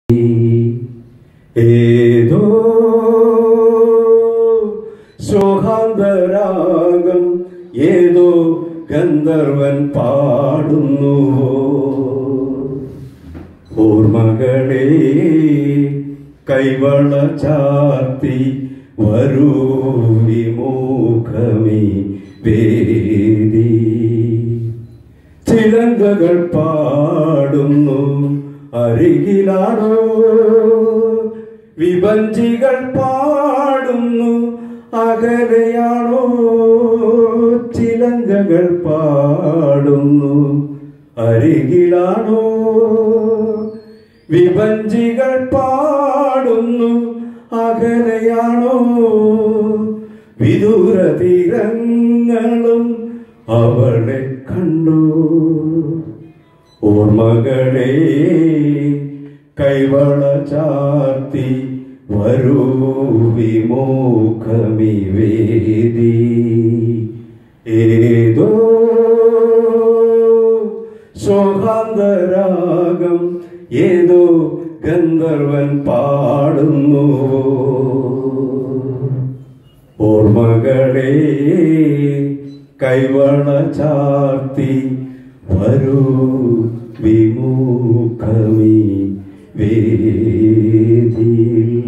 ഏതോ ശോഹാന്തരാഗം ഏതോ ഗന്ധർവൻ പാടുന്നു ഓർമ്മകളെ കൈവള ചാർത്തി വരൂ വിമുഖമി വേദി ചിലങ്കകൾ പാടുന്നു അരികിലാണോ വിഭഞ്ചികൾ പാടുന്നു അകലെയാണോ ചിലങ്കകൾ പാടുന്നു അരികിലാണോ വിഭഞ്ചികൾ പാടുന്നു അകലെയാണോ വിദൂര തീരങ്ങളും അവളെ കണ്ടു ഓർമ്മകളെ കൈവള ചാർത്തി വരൂ വിമോഖമി വേദി ഏതോ ശോകാന്തരാഗം ഏതോ ഗന്ധർവൻ പാടുന്നു ഓർമ്മകളെ കൈവള ചാർത്തി വരൂ വിമുഖമി വേദിയിൽ